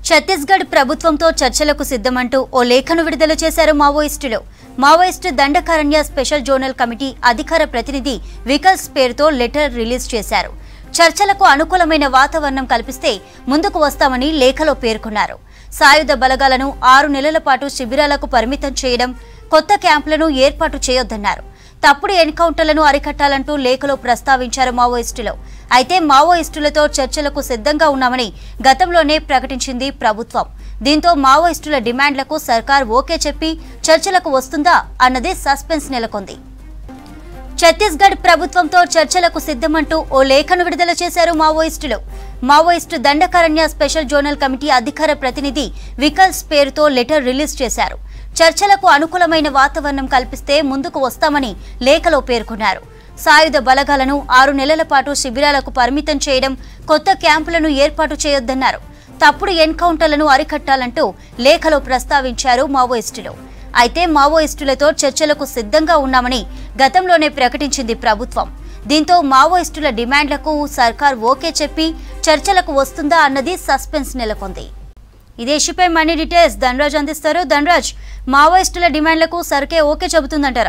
ఛత్తీస్గఢ్ ప్రభుత్వంతో చర్చలకు సిద్ధమంటూ ఓ లేఖను విడుదల చేశారు మావోయిస్టులు Maoist Dandakaranya special zonal committee అధికార ప్రతినిధి వికల్స్ పేరుతో లెటర్ రిలీజ్ చేశారు చర్చలకు అనుకూలమైన వాతావరణం కల్పిస్తే ముందుకు వస్తామని లేఖలో పేర్కొన్నారు సాయుధ బలగాలను ఆరు నెలల పాటు శిబిరాలకు పరిమితం చేయడం కొత్త క్యాంపులను ఏర్పాటు చేయొద్దన్నారు తప్పుడు ఎన్కౌంటర్లను అరికట్టాలంటూ లేఖలో ప్రస్తావించారు మావోయిస్టులు అయితే మావోయిస్టులతో చర్చలకు సిద్ధంగా ఉన్నామని గతంలోనే ప్రకటించింది ప్రభుత్వం దీంతో మావోయిస్టుల డిమాండ్లకు సర్కార్ ఓకే చెప్పి చర్చలకు వస్తుందా అన్నది సస్పెన్స్ నెలకొంది ఛత్తీస్గఢ్ ప్రభుత్వంతో చర్చలకు సిద్ధమంటూ ఓ లేఖను విడుదల చేశారు మావోయిస్టులు Maoist Dandakaranya special zonal committee అధికార ప్రతినిధి వికల్స్ పేరుతో లెటర్ రిలీజ్ చేశారు చర్చలకు అనుకూలమైన వాతావరణం కల్పిస్తే ముందుకు వస్తామని లేఖలో పేర్కొన్నారు సాయుధ బలగాలను ఆరు నెలల పాటు శిబిరాలకు పరిమితం చేయడం కొత్త క్యాంపులను ఏర్పాటు చేయొద్దన్నారు తప్పుడు ఎన్కౌంటర్లను అరికట్టాలంటూ లేఖలో ప్రస్తావించారు మావోయిస్టులు అయితే మావోయిస్టులతో చర్చలకు సిద్ధంగా ఉన్నామని గతంలోనే ప్రకటించింది ప్రభుత్వం దీంతో మావోయిస్టుల డిమాండ్లకు సర్కార్ ఓకే చెప్పి చర్చలకు వస్తుందా అన్నది సస్పెన్స్ నెలకొంది ఇదే ఇష్యూపై మనీ డీటెయిల్స్ ధనరాజ్ అందిస్తారు ధనరాజ్ మావోయిస్టుల డిమాండ్లకు సర్కే ఓకే చెబుతుందంటారా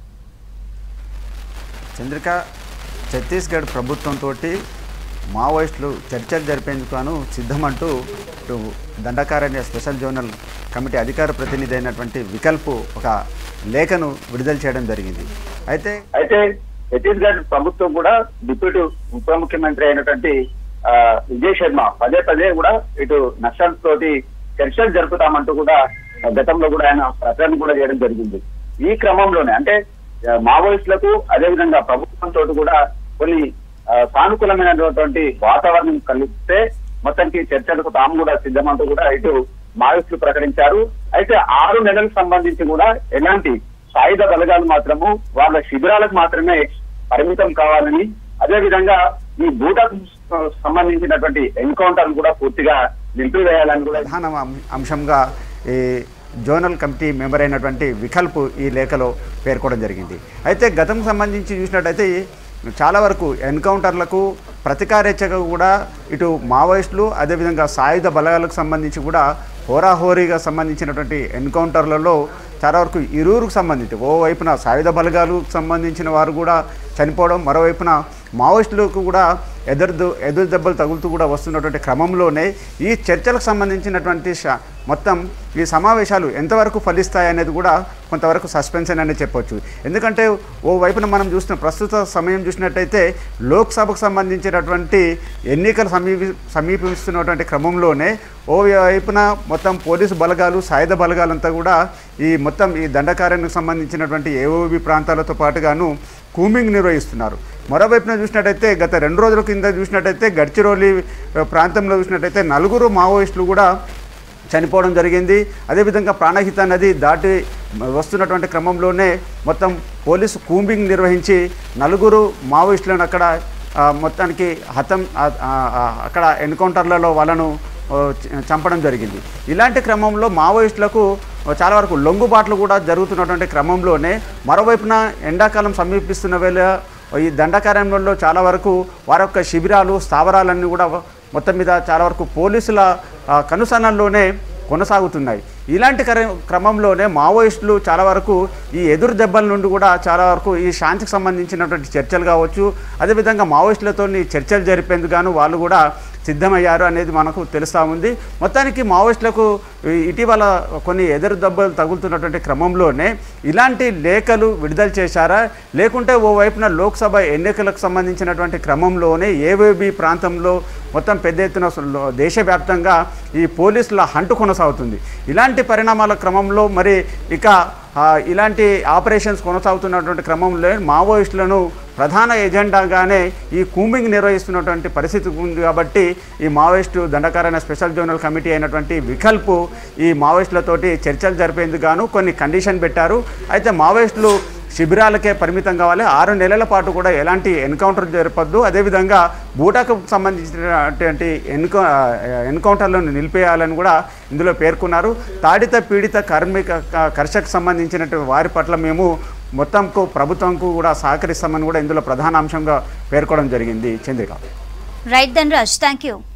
చంద్రిక ఛత్తీస్గఢ్ ప్రభుత్వంతో మావోయిస్టులు చర్చలు జరిపేందుకు గాను సిద్ధమంటూ ఇటు దండకారణ్య స్పెషల్ జోనల్ కమిటీ అధికార ప్రతినిధి అయినటువంటి వికల్ప్ ఒక లేఖను విడుదల చేయడం జరిగింది అయితే అయితే ఛత్తీస్గఢ్ ప్రభుత్వం కూడా డిప్యూటీ ఉప ముఖ్యమంత్రి అయినటువంటి ఆ, విజయ్ శర్మ పదే పదే కూడా ఇటు నక్సల్స్ తోటి చర్చలు జరుపుతామంటూ కూడా గతంలో కూడా ఆయన ప్రచారం కూడా చేయడం జరిగింది ఈ క్రమంలోనే అంటే ఆ, మావోయిస్టులకు అదేవిధంగా ప్రభుత్వం తోటి కూడా కొన్ని ఆ, సానుకూలమైనటువంటి వాతావరణం కలిగితే మొత్తానికి చర్చలకు తాము కూడా సిద్ధమంటూ కూడా ఇటు మావోయిస్టులు ప్రకటించారు అయితే ఆరు నెలలకు సంబంధించి కూడా ఎలాంటి సాయుధ బలగాలు మాత్రము వాళ్ళ శిబిరాలకు మాత్రమే పరిమితం కావాలని అదే విధంగా ఈ భూటాకు సంబంధించినటువంటి ఎన్కౌంటర్ కూడా పూర్తిగా నిలిపివేయాలని కూడా ప్రధాన అం- అంశంగా ఈ జోనల్ కమిటీ మెంబర్ అయినటువంటి వికల్ప్ ఈ లేఖలో పేర్కోవడం జరిగింది అయితే గతం సంబంధించి చూసినట్టయితే చాలా వరకు ఎన్కౌంటర్లకు ప్రతికారేచ్ఛగా కూడా ఇటు మావోయిస్టులు అదేవిధంగా సాయుధ బలగాలకు సంబంధించి కూడా హోరాహోరీగా సంబంధించినటువంటి ఎన్కౌంటర్లలో చాలా వరకు ఇరువురికి సంబంధించి ఓవైపున సాయుధ బలగాలకు సంబంధించిన వారు కూడా చనిపోవడం మరోవైపున మావోయిస్టులకు కూడా ఎదురు ఎదురు దెబ్బలు తగులుతూ కూడా వస్తున్నటువంటి క్రమంలోనే ఈ చర్చలకు సంబంధించినటువంటి ష- మొత్తం ఈ సమావేశాలు ఎంతవరకు ఫలిస్తాయి అనేది కూడా కొంతవరకు సస్పెన్స్ అని చెప్పొచ్చు ఎందుకంటే ఓ వైపున మనం చూసిన ప్రస్తుత సమయం చూసినట్టయితే లోక్సభకు సంబంధించినటువంటి ఎన్నికలు సమీపి సమీపిస్తున్నటువంటి క్రమంలోనే ఓ వైపున మొత్తం పోలీసు బలగాలు సాయుధ బలగాలంతా కూడా ఈ మొత్తం ఈ దండకార్యానికి సంబంధించినటువంటి ఏఓబి ప్రాంతాలతో పాటుగాను కూంబింగ్ నిర్వహిస్తున్నారు మరోవైపున చూసినట్టయితే గత రెండు రోజుల కింద చూసినట్టయితే గడ్చిరోలి ఆ, ప్రాంతంలో చూసినట్టయితే నలుగురు మావోయిస్టులు కూడా చనిపోవడం జరిగింది అదేవిధంగా ప్రాణహిత నది దాటి వస్తున్నటువంటి క్రమంలోనే మొత్తం పోలీసు కూంబింగ్ నిర్వహించి నలుగురు మావోయిస్టులను అక్కడ ఆ, మొత్తానికి హతం ఆ, ఆ, ఆ, అక్కడ ఎన్కౌంటర్లలో వాళ్ళను ఆ, చ- చంపడం జరిగింది ఇలాంటి క్రమంలో మావోయిస్టులకు చాలా వరకు లొంగుబాట్లు కూడా జరుగుతున్నటువంటి క్రమంలోనే మరోవైపున ఎండాకాలం సమీపిస్తున్న వేళ ఈ దండకారణ్యంలో చాలా వరకు వారి యొక్క శిబిరాలు స్థావరాలన్నీ కూడా మొత్తం మీద చాలా వరకు పోలీసుల ఆ, కనుసన్నల్లోనే కొనసాగుతున్నాయి ఇలాంటి క్ర- క్రమంలోనే మావోయిస్టులు చాలా వరకు ఈ ఎదురు దెబ్బల నుండి కూడా చాలా వరకు ఈ శాంతికి సంబంధించినటువంటి చర్చలు కావచ్చు అదేవిధంగా మావోయిస్టులతో చర్చలు జరిపేందుకు గాను వాళ్ళు కూడా సిద్ధమయ్యారు అనేది మనకు తెలుస్తూ ఉంది మొత్తానికి మావోయిస్టులకు ఈ- ఇటీవల కొన్ని ఎదురు దెబ్బలు తగులుతున్నటువంటి క్రమంలోనే ఇలాంటి లేఖలు విడుదల చేశారా లేకుంటే ఓ వైపున లోక్సభ ఎన్నికలకు సంబంధించినటువంటి క్రమంలోనే ఏవేబి ప్రాంతంలో మొత్తం పెద్ద ఎత్తున అసలు దేశవ్యాప్తంగా ఈ పోలీసుల హంటు కొనసాగుతుంది ఇలాంటి పరిణామాల క్రమంలో మరి ఇక ఆ, ఇలాంటి ఆపరేషన్స్ కొనసాగుతున్నటువంటి క్రమంలో మావోయిస్టులను ప్రధాన ఎజెండాగానే ఈ కూంబింగ్ నిర్వహిస్తున్నటువంటి పరిస్థితి ఉంది కాబట్టి ఈ Maoist Dandakaranya special zonal committee అయినటువంటి వికల్ప్ ఈ మావోయిస్టులతోటి చర్చలు జరిపేందుకు గాను కొన్ని కండిషన్ పెట్టారు అయితే మావోయిస్టులు శిబిరాలకే పరిమితం కావాలి ఆరు నెలల పాటు కూడా ఎలాంటి ఎన్కౌంటర్ జరపద్దు అదేవిధంగా బూటాకు సంబంధించినటువంటి ఎన్కౌ ఎన్కౌంటర్లను నిలిపేయాలని కూడా ఇందులో పేర్కొన్నారు తాడిత పీడిత కార్మిక క- కర్షకు సంబంధించినటువంటి వారి పట్ల మేము మొత్తంకు ప్రభుత్వంకు కూడా సహకరిస్తామని కూడా ఇందులో ప్రధాన అంశంగా పేర్కోవడం జరిగింది Chandrika right Dhanaraj thank you